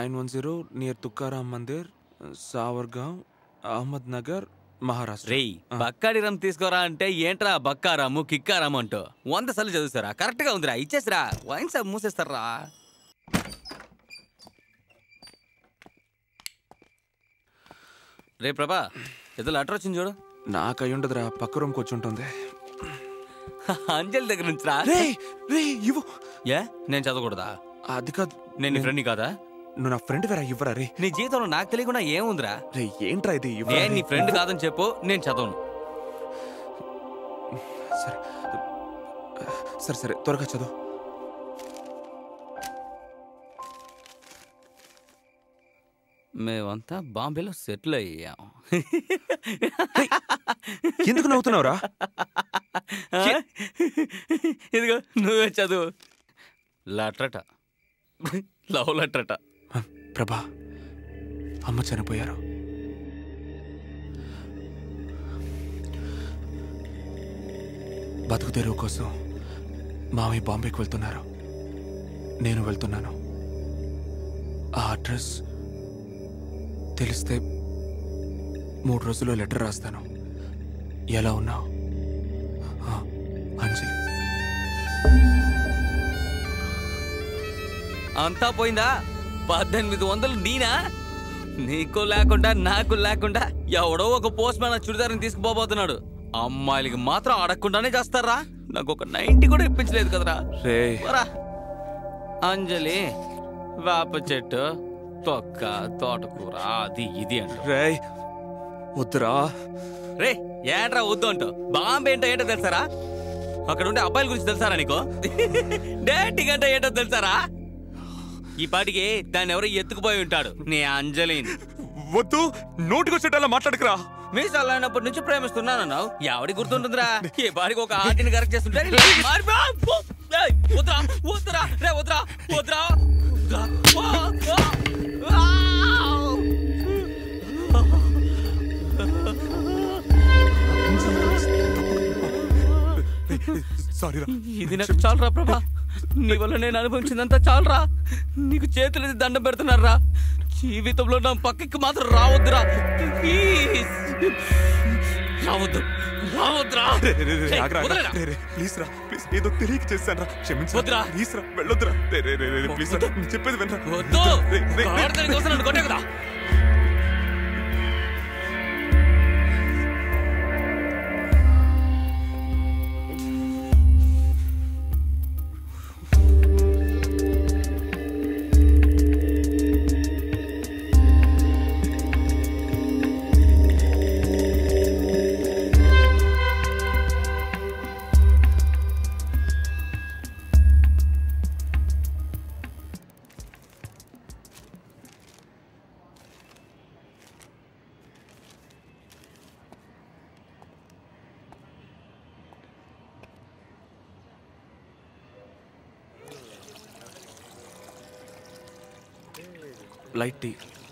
Nine one zero near Tukaram Mandir Savargaon Ahmednagar Maharashtra రేయ్ బక్కాడి రమ్ తీసుకోరా అంటే ఏంట్రా బక్కారాము కిక్కారాము అంటూ వంద సార్లు చదువుతారా కరెక్ట్ గా ఉందిరా ఇచ్చేసిరా వైన్ షాప్ మూసేస్తారా రే ప్రభా ఏదో లెటర్ వచ్చింది చూడు నాకు అయి ఉండదురా పక్క రూమ్కి వచ్చి ఉంటుంది అంజలి దగ్గర నుంచి రా రే రే ఇవ్వు ఏ నేను చదవకూడదా అది కాదు నేను నీ ఫ్రెండ్ కాదా నువ్వు నా ఫ్రెండ్ వేరా ఇవ్వరా రే నీ జీవితంలో నాకు తెలియకుండా ఏముందిరా రే ఏంట్రా ఇది ఇవ్వరా నేను రే. నీ ఫ్రెండ్ కాదని చెప్పు నేను చదవను సరే సరే సరే త్వరగా చదువు మేమంతా బాంబేలో సెటిల్ అయ్యాం ఎందుకు నవ్వుతున్నావురా ఆ? ఇదిగో నువ్వే చదువు లెటరట లవ్ లెటరట ప్రభా అమ్మ చనిపోయారు బతుకు తెరువు కోసం మామయ్య బాంబేకి వెళ్తున్నారు నేను వెళ్తున్నాను ఆ అడ్రస్ తెలిస్తే మూడు రోజుల్లో లెటర్ రాస్తాను ఎలా ఉన్నావు ఆ, అంజలి అంతా పోయిందా పద్దెనిమిది వందలు నీనా నీకు లేకుండా నాకు లేకుండా ఎవడో ఒక పోస్ట్ మ్యాన్ చుడిదారిని తీసుకుపోబోతున్నాడు అమ్మాయిలకి మాత్రం అడగకుండానే చేస్తారా నాకు ఒక నైన్టీ కూడా ఇప్పించలేదు కదరా రే పోరా. అంజలి వేప చెట్టు తొక్క తోటకూర అది ఇది అంట రే వద్దురా రే ఏంట్రా వద్దు అంటూ బాంబే ఏంటో ఏంటో తెలుసారా అక్కడ ఉండే అబ్బాయిల గురించి తెలుసారా నీకు డేటింగ్ అంటే ఏంటో తెలుసారా ఈ పాటికి దాన్ని ఎవరో ఎత్తుకుపోయి ఉంటాడు నీ అంజలిని వద్దు నోటికొచ్చేటలా మాట్లాడకురా మీ సల్లైనప్పటి నుంచి ప్రేమిస్తున్నానన్నావు ఎవడి గుర్తుంటుందిరా ఈ పాటికి ఒక ఆర్టిని కరెక్ట్ చేస్తుంటే మారిపో. పో. ఏయ్, వద్దురా వద్దురా రే వద్దురా వద్దురా వద్దురా. వా, వా, వా. సారీ రా ఇది నాకు చాలరా ప్రభా నీ వల్ల నేను అనుభవించిందంతా చాలరా నీకు చేతులది దండం పెడుతున్నారా జీవితంలో నా పక్కకి మాత్రం రావద్దురా ప్లీజ్ రావద్దు రావద్దురా ఏయ్, వదలరా. ప్లీజ్ రా ప్లీజ్ ఏదో తెలియక చేశాను రా క్షమించు వద్దురా. ప్లీజ్ రా వెళ్ళొద్దురా రే రే రే రే ప్లీజ్ రా నేను చెప్పేది వినరా వద్దు రే, రే, రే. ఆడదాని కోసం నన్ను కొట్టే కదా లైట్ టీ